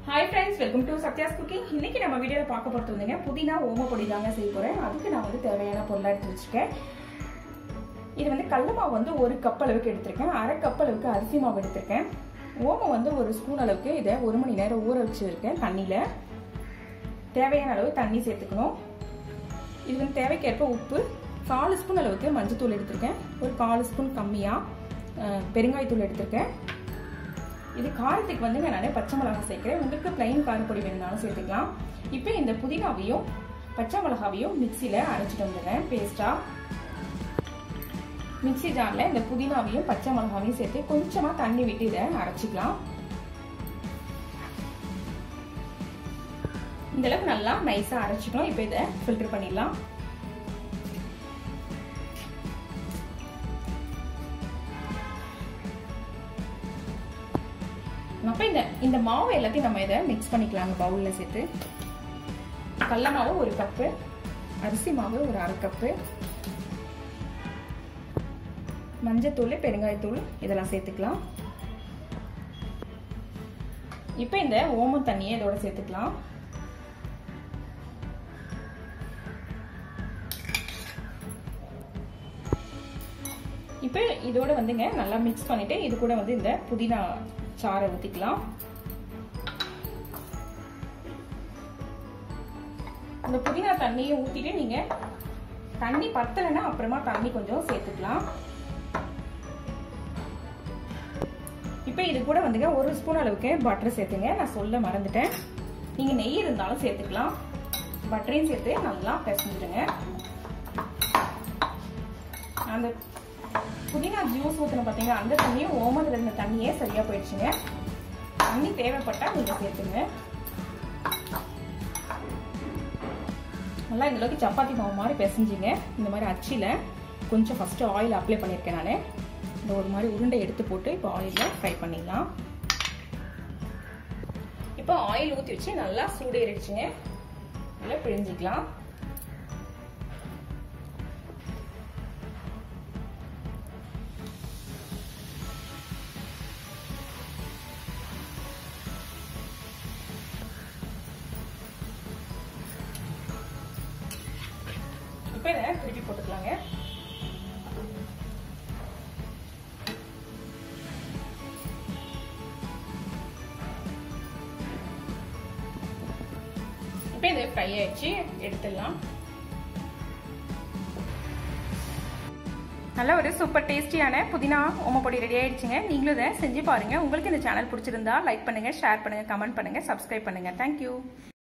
hi friends welcome to Satya's cooking இன்னைக்கு நம்ம வீடியோவில் பார்க்க போகிறது வந்துங்க புதினா ஓம பொடி தாங்க செய்ய போகிறேன் அதுக்கு நான் வந்து தேவையான பொருளாக எடுத்து வச்சுருக்கேன் இது வந்து கடல மாவு வந்து ஒரு கப் அளவுக்கு எடுத்திருக்கேன் அரை கப் அளவுக்கு அரிசி மாவு எடுத்திருக்கேன் ஓமம் வந்து ஒரு ஸ்பூன் அளவுக்கு இதை ஒரு மணி நேரம் ஊற வச்சுருக்கேன் தண்ணியில் தேவையான அளவு தண்ணி சேர்த்துக்கணும் இது வந்து தேவைக்கேற்ப உப்பு கால் ஸ்பூன் அளவுக்கு மஞ்சத்தூள் எடுத்திருக்கேன் ஒரு கால் ஸ்பூன் கம்மியாக பெருங்காயத்தூள் எடுத்திருக்கேன் இது காரத்துக்கு வந்து நான் பச்சை மிளகாய் சேர்க்குறேன் உங்களுக்கு பிளைன் காரப்பொடி வேணுனாலும் சேர்த்துக்கலாம் இப்போ இந்த புதினாவையும் பச்சை மிளகாவையும் மிக்சியில் அரைச்சிட்டு வந்துடுறேன் பேஸ்ட்டாக மிக்சி ஜாரில் இந்த புதினாவையும் பச்சை மிளகாவையும் சேர்த்து கொஞ்சமாக தண்ணி விட்டு இதை அரைச்சிக்கலாம் இந்த அளவுக்கு நல்லா நைஸாக அரைச்சிக்கணும் இப்போ இதை ஃபில்டர் பண்ணிடலாம் அப்போ இந்த இந்த மாவு எல்லாத்தையும் நம்ம இதை மிக்ஸ் பண்ணிக்கலாங்க பவுலில் சேர்த்து கடல மாவு ஒரு கப்பு அரிசி மாவு ஒரு அரை கப்பு மஞ்சத்தூள் பெருங்காயத்தூள் இதெல்லாம் சேர்த்துக்கலாம் இப்போ இந்த ஓம தண்ணியை இதோட சேர்த்துக்கலாம் இப்போ இதோட வந்துங்க நல்லா மிக்ஸ் பண்ணிட்டு இது கூட வந்து இந்த புதினா சாறை ஊற்றிக்கலாம் அந்த புதினா தண்ணியை ஊற்றிட்டு நீங்கள் தண்ணி பத்தலைன்னா அப்புறமா தண்ணி கொஞ்சம் சேர்த்துக்கலாம் இப்போ இது கூட வந்துங்க ஒரு ஸ்பூன் அளவுக்கு பட்டர் சேர்த்துங்க நான் சொல்ல மறந்துட்டேன் நீங்கள் நெய் இருந்தாலும் சேர்த்துக்கலாம் பட்டரையும் சேர்த்து நல்லா பிசைஞ்சிடுங்க அந்த புதினா ஜூஸ் ஊற்றின பார்த்தீங்கன்னா அந்த தண்ணியும் ஓமத்தில் இருந்த தண்ணியே சரியாக போயிடுச்சுங்க தண்ணி தேவைப்பட்டால் நீங்கள் சேர்த்துங்க நல்லா இந்த அளவுக்கு சப்பாத்தி மாவு மாதிரி பிசைஞ்சிங்க இந்த மாதிரி அச்சில் கொஞ்சம் ஃபஸ்ட்டு ஆயில் அப்ளை பண்ணியிருக்கேன் நான் இந்த ஒரு மாதிரி உருண்டை எடுத்து போட்டு இப்போ ஆயிலில் ஃப்ரை பண்ணிடலாம் இப்போ ஆயில் ஊற்றி வச்சு நல்லா சூடேறிடுச்சுங்க நல்லா பிழிஞ்சிக்கலாம் இப்போ இதை திருப்பி போட்டுக்கலாங்க இப்போ இது ஃப்ரை ஆயிடுச்சு எடுத்துடலாம் நல்ல ஒரு சூப்பர் டேஸ்டியான புதினா ஓமப்பொடி ரெடி ஆயிடுச்சுங்க நீங்களும் இதை செஞ்சு பாருங்க உங்களுக்கு இந்த சேனல் பிடிச்சிருந்தா லைக் பண்ணுங்க ஷேர் பண்ணுங்க கமெண்ட் பண்ணுங்க சப்ஸ்கிரைப் பண்ணுங்க தேங்க்யூ